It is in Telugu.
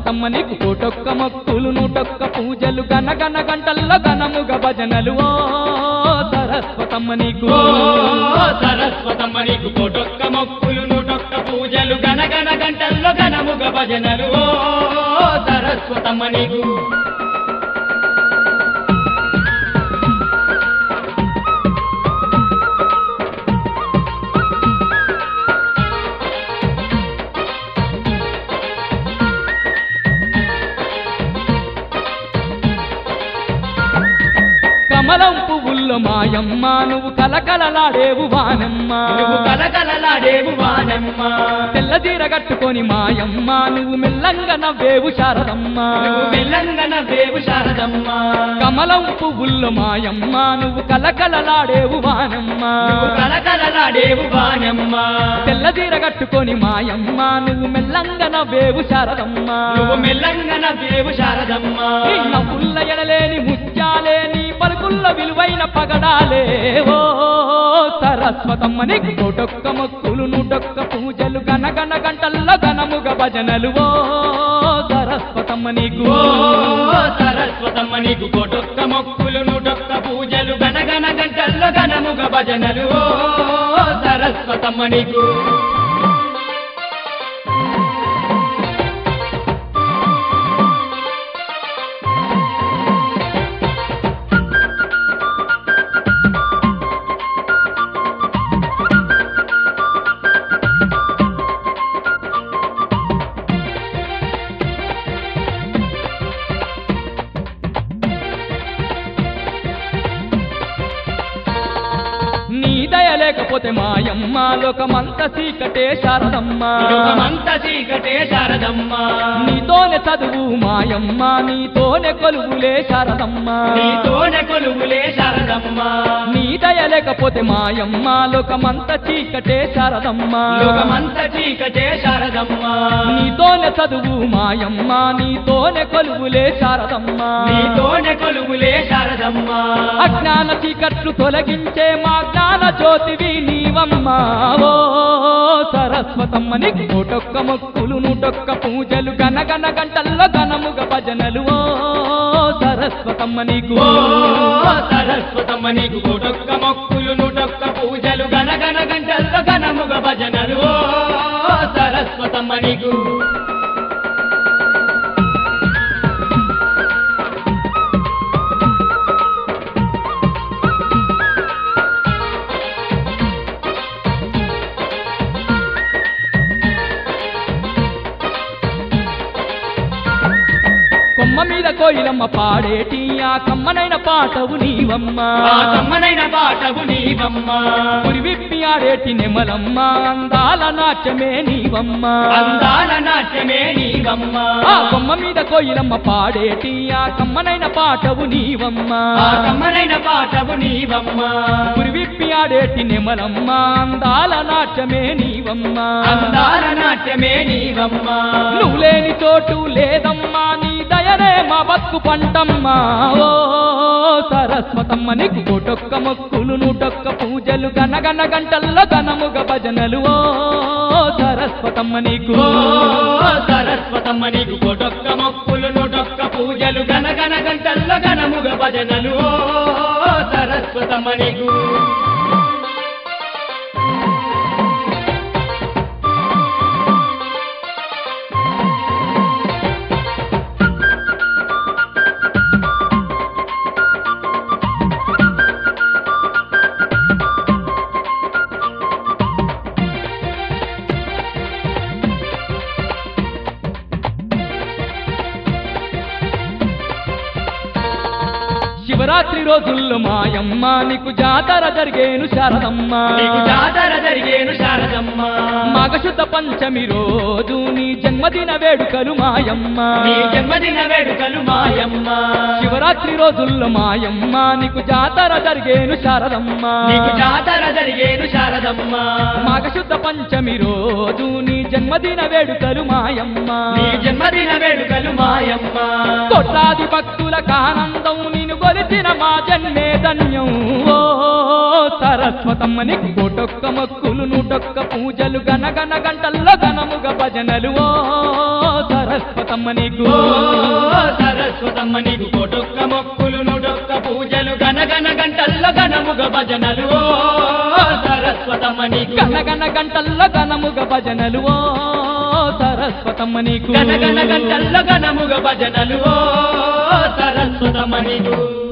సరస్వతమ్మ నీకు కోటొక్క మొక్కులు నూటొక్క పూజలు గన గన గంటల్లో గనముగ భజనలు ఓ సరస్వతమ్మ నీకు ఓ సరస్వతమ్మ నీకు కోటొక్క మొక్కులు నూటొక్క పూజలు గనగన గంటల్లో గనముగ భజనలు ఓ సరస్వతమ్మ నీకు కమలం పువ్వుల్లో మాయమ్మ నువ్వు కలకలలాడేవు వానమ్మ నువ్వు కలకలలాడేవు వానమ్మ తెల్లదీర కట్టుకొని మాయమ్మ నువ్వు మెల్లంగా నవ్వేవు శారదమ్మ నువ్వు మెల్లంగన వేవు శారదమ్మ కమలం పువ్వుల్లో మాయమ్మ నువ్వు కలకలలాడేవు వానమ్మ నువ్వు కలకలలాడేవు వానమ్మ తెల్లదీర కట్టుకొని మాయమ్మ నువ్వు మెల్లంగా నవ్వేవు శారదమ్మ నువ్వు మెల్లంగన వేవు శారదమ్మ నీ నవ్వుల్ల ఎడలేని ముత్యాలేని పలుకుల్ల విలువైన పగడాలే ఓ సరస్వతమ్మ నీకు కోటొక్క మొక్కులు నూటొక్క పూజలు గనగన గంటల్లో గనముగ భజనలు ఓ సరస్వతమ్మ నీకు ఓ సరస్వతమ్మ నీకు కోటొక్క మొక్కులు నూటొక్క పూజలు గనగన గంటల్లో గనముగ భజనలు ఓ సరస్వతమ్మ నీకు నీ దయ లేకపోతే మాయమ్మ లోకమంత చీకటే శారదమ్మ లోకమంత చీకటే శారదమ్మ నీతోనే చదువు మాయమ్మ నీతోనే కొలువులే శారదమ్మ నీతోనే కొలువులే శారదమ్మ నీ దయ లేకపోతే మాయమ్మ లోకమంత చీకటే శారదమ్మ లోకమంత చీకటే శారదమ్మ నీతోనే చదువు మాయమ్మ నీతోనే కొలువులే శారదమ్మ నీతోనే కొలువులే శారదమ్మ అజ్ఞాన చీకట్లు తొలగించే మా జ్ఞాన జ్యోతివి నీవమ్మ ఓ సరస్వతమ్మ నీకు నూటొక్క మొక్కులు నూటొక్క పూజలు గనగన గంటల్లో గనముగ భజనలు ఓ సరస్వతమ్మ నీకు ఓ సరస్వతమ్మ నీకు కోటొక్క మొక్కులు నూటొక్క పూజలు గనగన గంటల్లో గనముగ భజనలు ఓ సరస్వతమ్మ నీకు కొమ్మ మీద కోయిలమ్మ పాడేటి ఆ కమ్మనైన పాటవు నీవమ్మ ఆ కమ్మనైన పాటవు నీవమ్మ పురి విప్పి ఆడేటి నెమలమ్మ అందాల నాట్యమే నీవమ్మ అందాల నాట్యమే నీవమ్మ ఆ కొమ్మ మీద కోయిలమ్మ పాడేటి ఆ కమ్మనైన పాటవు నీవమ్మ ఆ కమ్మనైన పాటవు నీవమ్మ పురి విప్పి ఆడేటి నెమలమ్మ అందాల నాట్యమే నీవమ్మ అందాల నాట్యమే నీవమ్మ నువ్వు లేని చోటు లేదమ్మా నీ దయనే మా బతుకు పంటమ్మా ఓ సరస్వతమ్మ నీకు కోటొక్క మొక్కులు నూటొక్క పూజలు గనగన గంటల్లో గనముగ భజనలు ఓ సరస్వతమ్మ నీకు ఓ సరస్వతమ్మ నీకు కోటొక్క మొక్కులు నూటొక్క పూజలు గనగన గంటల్లో గనముగ భజనలు ఓ సరస్వతమ్మ నీకు శివరాత్రి రోజుల్లో మాయమ్మ నీకు జాతర జరిగేను శారదమ్మ నీకు జాతర జరిగేను శారదమ్మ మగశుద్ధ పంచమి రోజు నీ జన్మదిన వేడుకలు మాయమ్మ నీ జన్మదిన వేడుకలు మాయమ్మ శివరాత్రి రోజుల్లో మాయమ్మ నీకు జాతర జరిగేను శారదమ్మ నీకు జాతర జరిగేను శారదమ్మ మాఘశుద్ధ పంచమి రోజు నీ జన్మదిన వేడుకలు మాయమ్మ నీ జన్మదిన వేడుకలు మాయమ్మ కోట్లాది భక్తులకు ఆనందం నేను కొలిచిన మా జన్మే ధన్యం ఓ సరస్వతమ్మ నీకు కోటొక్క మొక్కులు నూటొక్క పూజలు గనగన గంటల్లో గనముగ భజనలు ఓ సరస్వతి సరస్వతమ్మ నీకు ఓ సరస్వతమ్మ నీకు కోటొక్క మొక్కులు నూటొక్క పూజలు గనగన గంటల్లో గనముగ భజనలు ఓ సరస్వతమ్మ నీకు గనగన గంటల్లో గనముగ భజనలు ఓ సరస్వతమ్మ నీకు గనగన గంటల్లో గనముగ భజనలు ఓ సరస్వతమ్మ నీకు